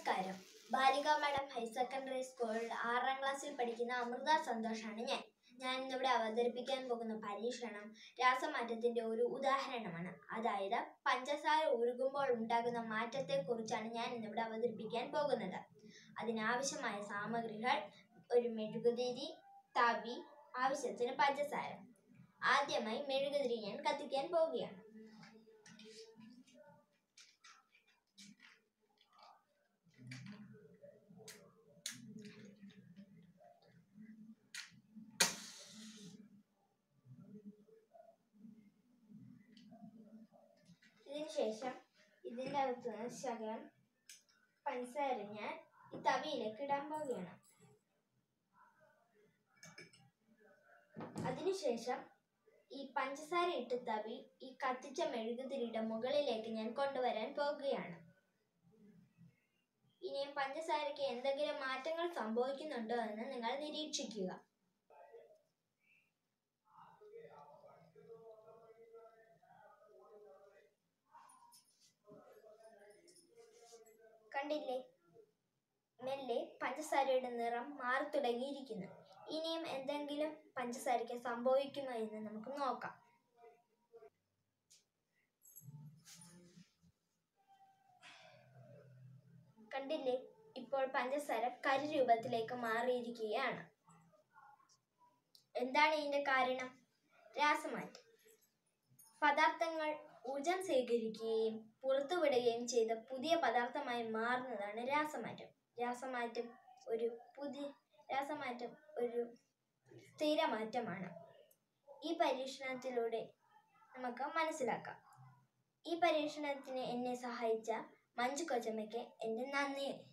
നമസ്കാരം ബാലിക madam higher secondary സ്കൂളിൽ ആറാം ക്ലാസ്സിൽ പഠിക്കുന്ന അമൃത സന്തോഷാണ് ഞാൻ ഞാൻ ഇന്നിവിടെ അവതരിപ്പിക്കാൻ പോകുന്ന പരീക്ഷണം രാസമാറ്റത്തിന്റെ ഒരു ഉദാഹരണമാണ് അതായത് പഞ്ചസാര ഉരുകുമ്പോൾ ഉണ്ടാകുന്ന മാറ്റത്തെക്കുറിച്ചാണ് ഞാൻ ഇന്നിവിടെ അവതരിപ്പിക്കാൻ പോകുന്നത് അതിനാവശ്യമായ സാമഗ്രികൾ ഒരു മെഴുകുതിരി തവി ആവശ്യത്തിന് പഞ്ചസാര ആദ്യമായി മെഴുകുതിരി ഞാൻ കത്തിക്കാൻ പോവുകയാണ് ഇതിന് ശേഷം ഇതിൻ്റെ അകത്ത് നിന്ന് ശകലം പഞ്ചസാര ഞാൻ ഈ തവിയിലേക്ക് ഇടാൻ പോവുകയാണ് അതിനുശേഷം ഈ പഞ്ചസാര ഇട്ട് തവി ഈ കത്തിച്ച മെഴുകുതിരിയുടെ മുകളിലേക്ക് ഞാൻ കൊണ്ടുവരാൻ പോകുകയാണ് ഇനിയും പഞ്ചസാരയ്ക്ക് എന്തെങ്കിലും മാറ്റങ്ങൾ സംഭവിക്കുന്നുണ്ടോ എന്ന് നിങ്ങൾ നിരീക്ഷിക്കുക കണ്ടില്ലേ മെല്ലെ പഞ്ചസാരയുടെ നിറം മാറി തുടങ്ങിയിരിക്കുന്നു ഇനിയും എന്തെങ്കിലും പഞ്ചസാരയ്ക്ക് സംഭവിക്കുമോ എന്ന് നമുക്ക് നോക്കാം കണ്ടില്ലേ ഇപ്പോൾ പഞ്ചസാര കരി രൂപത്തിലേക്ക് മാറിയിരിക്കുകയാണ് എന്താണ് ഇതിന്റെ കാരണം രാസമാറ്റം പദാർത്ഥങ്ങൾ ഊർജം സ്വീകരിക്കുകയും പുറത്തുവിടുകയും ചെയ്ത പുതിയ പദാർത്ഥമായി മാറുന്നതാണ് രാസമാറ്റം രാസമാറ്റം ഒരു പുതിയ രാസമാറ്റം ഒരു സ്ഥിരമാറ്റമാണ് ഈ പരീക്ഷണത്തിലൂടെ നമുക്ക് മനസ്സിലാക്കാം ഈ പരീക്ഷണത്തിന് എന്നെ സഹായിച്ച മഞ്ജു കൊച്ചമ്മയ്ക്ക് എൻ്റെ നന്ദി